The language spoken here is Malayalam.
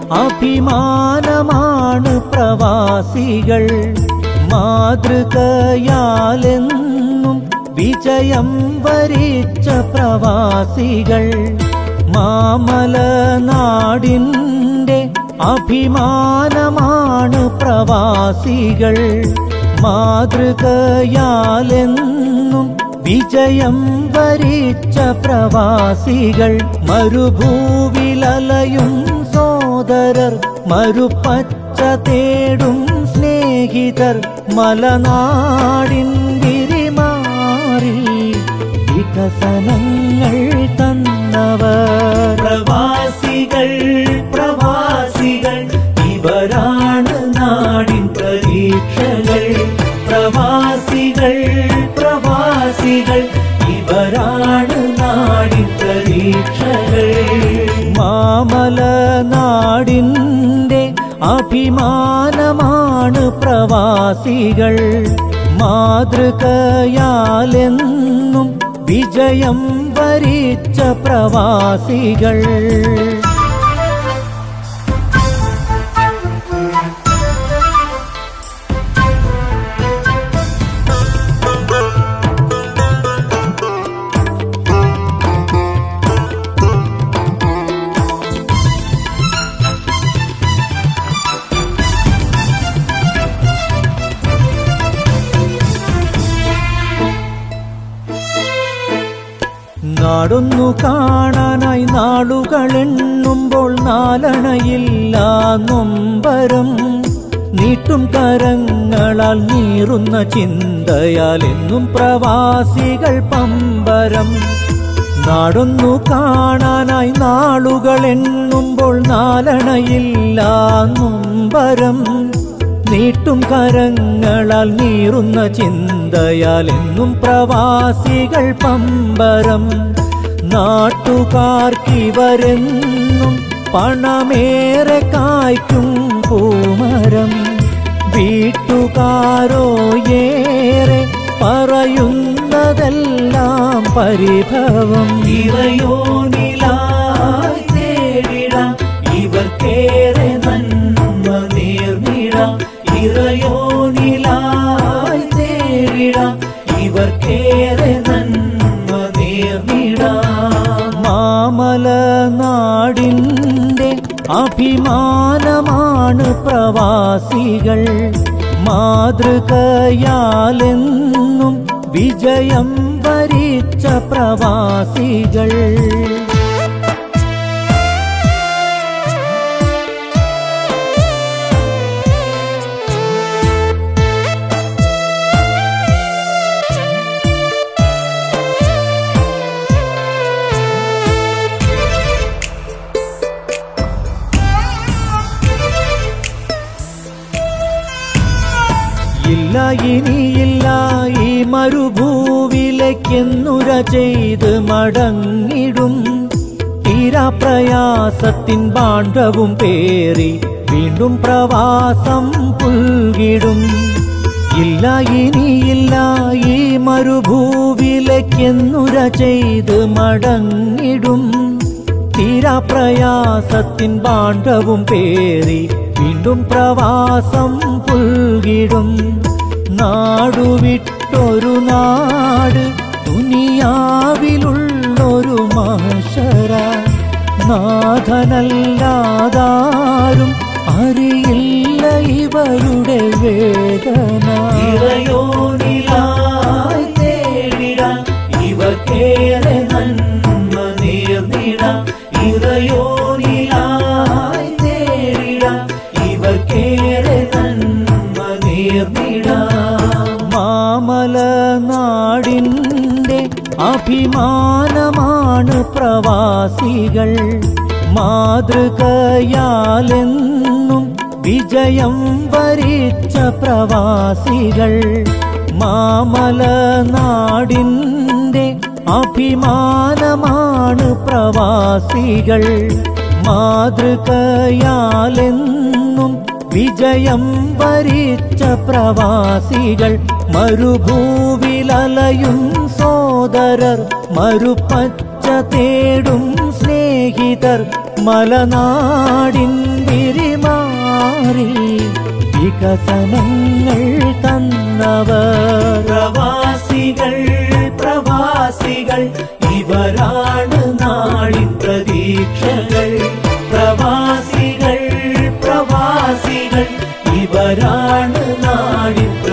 അഭിമാനമാണ് പ്രവാസികൾ മാതൃകയാലെന്നും വിജയം വരിച്ച പ്രവാസികൾ മാമല നാടിൻ്റെ അഭിമാനമാണ് പ്രവാസികൾ മാതൃകയാലെന്നും വിജയം വരിച്ച പ്രവാസികൾ മരുഭൂവിലലയും സോദരർ മരുപ്പച്ച തേടും സ്നേഹിതർ മലനാടിൻ ഗിരിമാറിൽ വികസനങ്ങൾ തന്നവർ പ്രവാസികൾ പ്രവാസികൾ ഇവരാണ് നാടിൻ പ്രതീക്ഷകൾ പ്രവാസികൾ പ്രവാസികൾ ഇവരാണ് നാടിൻ പ്രതീക്ഷകൾ മാമല നാടിൻ്റെ അഭിമാനമാണ് പ്രവാസികൾ മാതൃകയാലെന്നും വിജയം വരിച്ച പ്രവാസികൾ നാടൊന്നു കാണാനായി നാളുകൾ എണ്ണുമ്പോൾ നാലണയില്ല നൊമ്പരം നീട്ടും കരങ്ങളാൽ നീറുന്ന ചിന്തയാൽ എന്നും പ്രവാസികൾ പമ്പരം നാടൊന്നു കാണാനായി നാളുകൾ എണ്ണുമ്പോൾ നാലണയില്ല നൊമ്പരം നീട്ടും കരങ്ങളാൽ നീറുന്ന ചിന്തയാൽ എന്നും പ്രവാസികൾ പമ്പരം നാട്ടുകാർക്കിവരെന്നും പണമേറെ കായ്ക്കും പൂമരം വീട്ടുകാരോ ഏറെ പറയുന്നതെല്ലാം പരിഭവം ഇറയോനിലായി തേടിടാം ഇവർക്കേറെ നന്മ നേർന്നിടാം ഇറയോനിലായി തേടിടാം ഇവർക്കേറെ നന്മ നേർന്നിടാം മാമല നാടിൻ്റെ അഭിമാനമാണ് പ്രവാസികൾ മാതൃകയാലെന്നും വിജയം വരിച്ച പ്രവാസികൾ ഇല്ല ഇനിയില്ല ഈ മരുഭൂവിലേക്കെന്നുര ചെയ്ത് മടങ്ങിടും തീരാപ്രയാസത്തിൻ പാണ്ഡവും പേറി വീണ്ടും പ്രവാസം പുൽകിടും ഇല്ല ഇനിയില്ല ഈ മരുഭൂവിലേക്കെന്നുര ചെയ്ത് മടങ്ങിടും തീരാപ്രയാസത്തിൻ പാണ്ഡവും പേറി വീണ്ടും പ്രവാസം പുൽകിടും നാടുവിട്ടൊരു നാട് ദുനിയാവിലുള്ളൊരു മഹശര നാഥനല്ലാതാരും അറിയില്ല ഇവരുടെ വേദന ഇറയോനിലായി തേടിടാം ഇവക്കേറെ നന്മ നേർന്നിടാം ഇറയോനിലായി തേടിടാം ഇവർക്കേറെ നന്മ നേർന്നിടാം മാമല നാടിൻ്റെ അഭിമാനമാണ് പ്രവാസികൾ മാതൃകയാലെന്നും വിജയം വരിച്ച പ്രവാസികൾ മാമല നാടിൻ്റെ അഭിമാനമാണ് പ്രവാസികൾ മാതൃകയാലെന്നും വിജയം വരിച്ച പ്രവാസികൾ മരുഭൂവിലലയും സോദരർ മരുപ്പച്ച തേടും സ്നേഹിതർ മലനാടിൻ പിരിമാറി വികസനങ്ങൾ തന്നവർ പ്രവാസികൾ പ്രവാസികൾ ഇവരാണ് നാളിൻ പ്രതീക്ഷകൾ പ്രവാസികൾ പ്രവാസികൾ ഇവരാണ് നാടിൻ